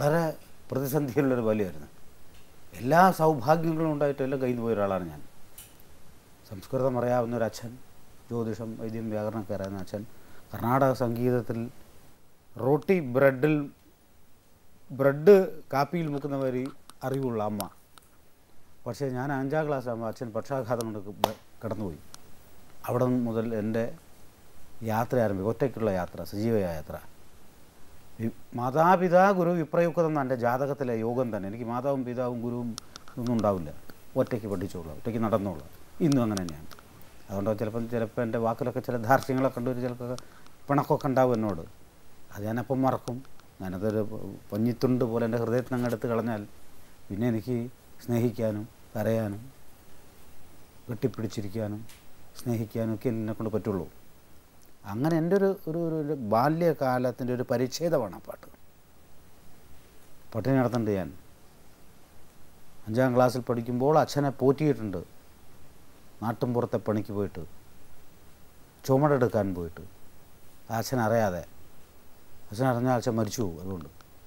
വളരെ പ്രതിസന്ധിയുള്ളൊരു ബാല്യമായിരുന്നു എല്ലാ സൗഭാഗ്യങ്ങളും ഉണ്ടായിട്ടും എല്ലാം കയ്യിൽ നിന്ന് പോയ ഒരാളാണ് ഞാൻ സംസ്കൃതം അറിയാവുന്ന ഒരു അച്ഛൻ ജ്യോതിഷം വൈദ്യം വ്യാകരണമൊക്കെ അറിയുന്ന അച്ഛൻ കർണാടക സംഗീതത്തിൽ റോട്ടി ബ്രെഡിൽ ബ്രെഡ് കാപ്പിയിൽ മുക്കുന്ന വരി അറിവുള്ള അമ്മ പക്ഷേ ഞാൻ അഞ്ചാം ക്ലാസ് ആകുമ്പോൾ അച്ഛൻ പക്ഷാഘാതം കൊണ്ട് ബ- കിടന്നുപോയി അവിടെ മുതൽ എൻ്റെ യാത്ര ആരംഭിക്കും ഒറ്റയ്ക്കുള്ള യാത്ര സജീവ യാത്ര വി- മാതാപിതാ ഗുരു വിപ്രയുക്തം എന്ന എൻ്റെ ജാതകത്തിലെ യോഗം തന്നെ എനിക്ക് മാതാവും പിതാവും ഗുരുവും ഒന്നും ഉണ്ടാവില്ല ഒറ്റയ്ക്ക് പഠിച്ചോളാം ഒറ്റയ്ക്ക് നടന്നോളാം ഇന്നും അങ്ങനെ തന്നെയാണ് അതുകൊണ്ട് ചിലപ്പം ചിലപ്പോൾ എൻ്റെ വാക്കിലൊക്കെ ചില ധാർഷ്ട്യങ്ങളൊക്കെ കണ്ടു ചിലപ്പോൾ പിണക്കമൊക്കെ ഉണ്ടാവും എന്നോട് അത് ഞാനപ്പം മറക്കും ഞാനതൊരു പഞ്ഞിത്തുണ്ട് പോലെ എൻ്റെ ഹൃദയത്തിൽ അങ്ങ് എടുത്ത് കളഞ്ഞാൽ പിന്നെ എനിക്ക് സ്നേഹിക്കാനും കരയാനും കെട്ടിപ്പിടിച്ചിരിക്കാനും സ്നേഹിക്കാനും ഒക്കെ എന്നെ കൊണ്ട് പറ്റുള്ളൂ അങ്ങനെ എൻ്റെ ഒരു ഒരു ഒരു ഒരു ബാല്യകാലത്തിൻ്റെ ഒരു പരിച്ഛേദമാണ് ആ പാട്ട് പട്ടിണി നടത്തുന്നുണ്ട് ഞാൻ അഞ്ചാം ക്ലാസ്സിൽ പഠിക്കുമ്പോൾ അച്ഛനെ പോറ്റിയിട്ടുണ്ട് നാട്ടുംപുറത്തെ പണിക്ക് പോയിട്ട് ചുമടെടുക്കാൻ പോയിട്ട് ആ അച്ഛൻ അറിയാതെ അച്ഛൻ അറിഞ്ഞാൽ അച്ഛൻ മരിച്ചു പോകും അതുകൊണ്ട്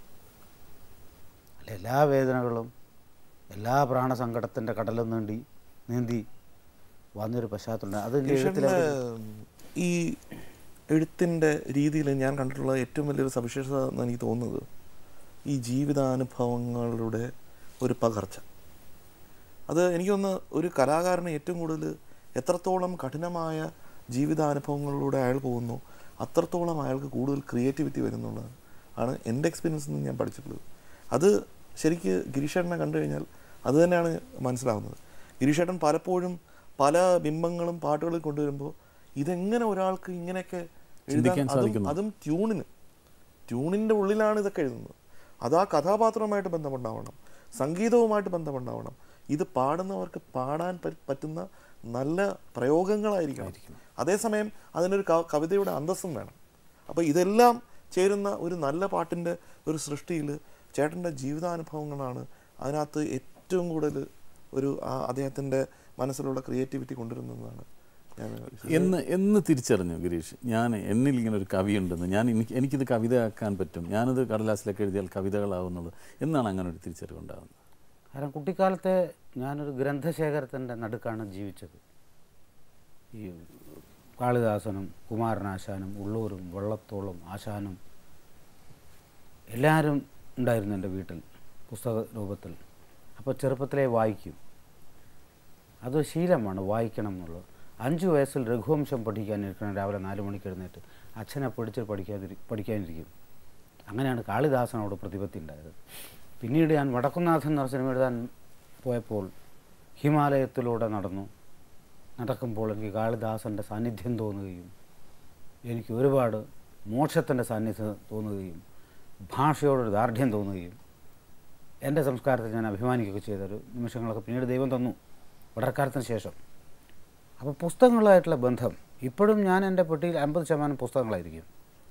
അല്ല എല്ലാ വേദനകളും എല്ലാ പ്രാണസങ്കടത്തിൻ്റെ കടലും നീണ്ടി നീന്തി വന്നൊരു പശ്ചാത്തലം അത് എൻ്റെ എഴുത്തിൽ ഈശ്വരൻ്റെ ഈ എഴുത്തിൻ്റെ രീതിയിൽ ഞാൻ കണ്ടിട്ടുള്ള ഏറ്റവും വലിയൊരു സവിശേഷത എന്ന് എനിക്ക് തോന്നുന്നത് ഈ ജീവിതാനുഭവങ്ങളുടെ ഒരു പകർച്ച അത് എനിക്കൊന്ന് ഒരു കലാകാരന് ഏറ്റവും കൂടുതൽ എത്രത്തോളം കഠിനമായ ജീവിതാനുഭവങ്ങളിലൂടെ അയാൾ പോകുന്നു അത്രത്തോളം അയാൾക്ക് കൂടുതൽ ക്രിയേറ്റിവിറ്റി വരുന്നുള്ളത് ആണ് എൻ്റെ എക്സ്പീരിയൻസിൽ നിന്ന് ഞാൻ പഠിച്ചിട്ടുള്ളത് അത് ശരിക്ക് ഗിരീഷേട്ടനെ കണ്ടു കഴിഞ്ഞാൽ അത് തന്നെയാണ് മനസ്സിലാവുന്നത് ഗിരീഷേട്ടൻ പലപ്പോഴും പല ബിംബങ്ങളും പാട്ടുകളിൽ കൊണ്ടുവരുമ്പോൾ ഇതെങ്ങനെ ഒരാൾക്ക് ഇങ്ങനെയൊക്കെ എഴുതാൻ ചിന്തിക്കാൻ അതും സാധിക്കുന്നു. അതും ട്യൂണിന് ട്യൂണിൻ്റെ ഉള്ളിലാണ് ഇതൊക്കെ എഴുതുന്നത് അത് ആ കഥാപാത്രവുമായിട്ട് ബന്ധമുണ്ടാവണം സംഗീതവുമായിട്ട് ബന്ധമുണ്ടാവണം ഇത് പാടുന്നവർക്ക് പാടാൻ പ- പറ്റുന്ന നല്ല പ്രയോഗങ്ങളായിരിക്കണം അതേസമയം അതിനൊരു ക- കവിതയുടെ അന്തസ്സും വേണം അപ്പോൾ ഇതെല്ലാം ചേരുന്ന ഒരു നല്ല പാട്ടിൻ്റെ ഒരു സൃഷ്ടിയിൽ ചേട്ടൻ്റെ ജീവിതാനുഭവങ്ങളാണ് അതിനകത്ത് ഏറ്റവും കൂടുതൽ ഒരു ആ അദ്ദേഹത്തിൻ്റെ മനസ്സിലുള്ള ക്രിയേറ്റിവിറ്റി കൊണ്ടുവരുന്നതാണ് ഞാൻ വിശ്വസിക്കുന്നത്. എന്ന് എന്ന് തിരിച്ചറിഞ്ഞു ഗിരീഷ് ഞാൻ എന്നിൽ ഇങ്ങനെ ഒരു കവിയുണ്ടെന്ന് ഞാൻ എനിക്ക് എനിക്കിത് കവിതയാക്കാൻ പറ്റും ഞാനത് കടലാസിലൊക്കെ എഴുതിയാൽ കവിതകളാവുന്നത് എന്നാണ് അങ്ങനെ ഒരു തിരിച്ചറിവുണ്ടാകുന്നത് കാരണം കുട്ടിക്കാലത്തെ ഞാനൊരു ഗ്രന്ഥശേഖരത്തിൻ്റെ നടുക്കാണ് ജീവിച്ചത് ഈ കാളിദാസനും കുമാരനാശാനും ഉള്ളൂരും വള്ളത്തോളും ആശാനും എല്ലാവരും ഉണ്ടായിരുന്നു എൻ്റെ വീട്ടിൽ പുസ്തക രൂപത്തിൽ അപ്പോൾ ചെറുപ്പത്തിലേ വായിക്കും അതൊരു ശീലമാണ് വായിക്കണം എന്നുള്ളത് അഞ്ച് വയസ്സിൽ രഘുവംശം പഠിക്കാനിരിക്കണം രാവിലെ നാല് മണിക്ക് എഴുന്നേറ്റ് അച്ഛനെ പിടിച്ച് പഠിക്കാതിരി പഠിക്കാനിരിക്കും അങ്ങനെയാണ് കാളിദാസനോട് പ്രതിപത്തി ഉണ്ടായത് പിന്നീട് ഞാൻ വടക്കുന്നാഥൻ എന്ന സിനിമ എഴുതാൻ പോയപ്പോൾ ഹിമാലയത്തിലൂടെ നടന്നു നടക്കുമ്പോൾ എനിക്ക് കാളിദാസൻ്റെ സാന്നിധ്യം തോന്നുകയും എനിക്ക് ഒരുപാട് മോക്ഷത്തിൻ്റെ സാന്നിധ്യം തോന്നുകയും ഭാഷയോടൊരു ദാർഢ്യം തോന്നുകയും എൻ്റെ സംസ്കാരത്തിൽ ഞാൻ അഭിമാനിക്കുകയൊക്കെ ചെയ്തൊരു നിമിഷങ്ങളൊക്കെ പിന്നീട് ദൈവം തന്നു വടക്കാലത്തിന് ശേഷം അപ്പോൾ പുസ്തകങ്ങളായിട്ടുള്ള ബന്ധം ഇപ്പോഴും ഞാൻ എൻ്റെ പെട്ടിയിൽ അമ്പത് ശതമാനം പുസ്തകങ്ങളായിരിക്കും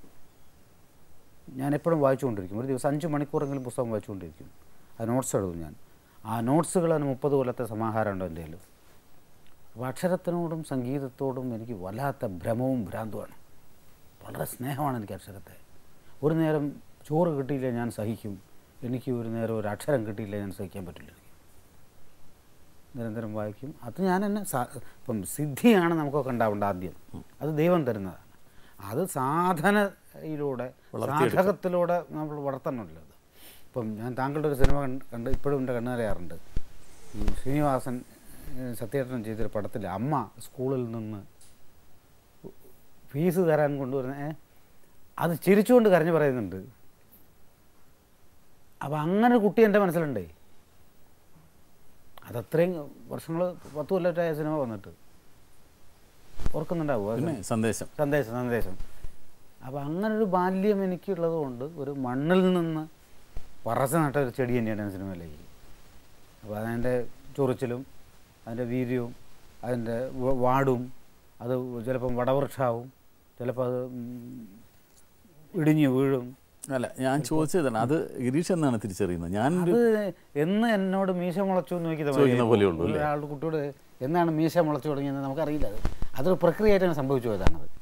ഞാൻ എപ്പോഴും വായിച്ചുകൊണ്ടിരിക്കും ഒരു ദിവസം അഞ്ച് മണിക്കൂറെങ്കിലും പുസ്തകം വായിച്ചുകൊണ്ടിരിക്കും അത് നോട്ട്സ് എഴുതും ഞാൻ ആ നോട്ട്സുകൾ അതിന് മുപ്പത് കൊല്ലത്തെ സമാഹാരമുണ്ട് എൻ്റെ കയ്യിൽ അപ്പോൾ അക്ഷരത്തിനോടും സംഗീതത്തോടും എനിക്ക് വല്ലാത്ത ഭ്രമവും ഭ്രാന്തുമാണ് വളരെ സ്നേഹമാണ് എനിക്ക് അക്ഷരത്തെ ഒരു നേരം ചോറ് കിട്ടിയില്ല ഞാൻ സഹിക്കും എനിക്ക് ഒരു നേരം ഒരു അക്ഷരം കിട്ടിയില്ല ഞാൻ സഹിക്കാൻ പറ്റില്ല എനിക്ക് നിരന്തരം വായിക്കും അത് ഞാൻ എന്നെ സാ- ഇപ്പം സിദ്ധിയാണ് നമുക്കൊക്കെ ഉണ്ടാവേണ്ട ആദ്യം അത് ദൈവം തരുന്നതാണ് അത് സാധനയിലൂടെ സാധകത്തിലൂടെ നമ്മൾ വളർത്തണമല്ലോ അത് ഇപ്പം ഞാൻ താങ്കളുടെ ഒരു സിനിമ കണ്ട് കണ്ട് ഇപ്പോഴും എൻ്റെ കണ്ണുകരയാറുണ്ട് ഈ ശ്രീനിവാസൻ ഏഹ്, സത്യേട്ടൻ ചെയ്തൊരു പടത്തിൽ അമ്മ സ്കൂളിൽ നിന്ന് ഫീസ് തരാൻ കൊണ്ടുവരുന്ന ഏ, അത് ചിരിച്ചുകൊണ്ട് കരഞ്ഞു പറയുന്നുണ്ട് അപ്പം അങ്ങനെ ഒരു കുട്ടി എൻ്റെ മനസ്സിലുണ്ടേ അതത്രയും വർഷങ്ങൾ പത്ത് കൊല്ലറ്റായ സിനിമ വന്നിട്ട് ഓർക്കുന്നുണ്ടാവുമോ ആ പിന്നെ സിനിമ? സന്ദേശം സന്ദേശം സന്ദേശം അപ്പോൾ അങ്ങനൊരു ബാല്യം എനിക്കുള്ളത് കൊണ്ട് ഒരു മണ്ണിൽ നിന്ന് പറച്ച് നട്ട ഒരു ചെടി തന്നെയാണ് ഞാൻ സിനിമയിലേക്ക് അപ്പോൾ അതിൻ്റെ ചൊറിച്ചിലും അതിൻ്റെ വീര്യവും അതിൻ്റെ വ- വാടും അത് ചിലപ്പം വടവൃക്ഷാവും ചിലപ്പോൾ അത് ഉം, ഇടിഞ്ഞു വീഴും അല്ല ഞാൻ ചോദിച്ചതാണ് അത് ഗിരീഷ് എന്നാണ് തിരിച്ചറിയുന്നത് ഞാൻ അത് എന്ന് എന്നോട് മീശ മുളച്ചു എന്ന് നോക്കിയത് ചോദിക്കുന്ന പോലെയുള്ളൂ അല്ലേ? ഒരാളുടെ കുട്ടിയോട് എന്നാണ് മീശ മുളച്ചു തുടങ്ങിയെന്ന് നമുക്കറിയില്ല അത് അതൊരു പ്രക്രിയയായിട്ടാണ് സംഭവിച്ചു പോയതാണത്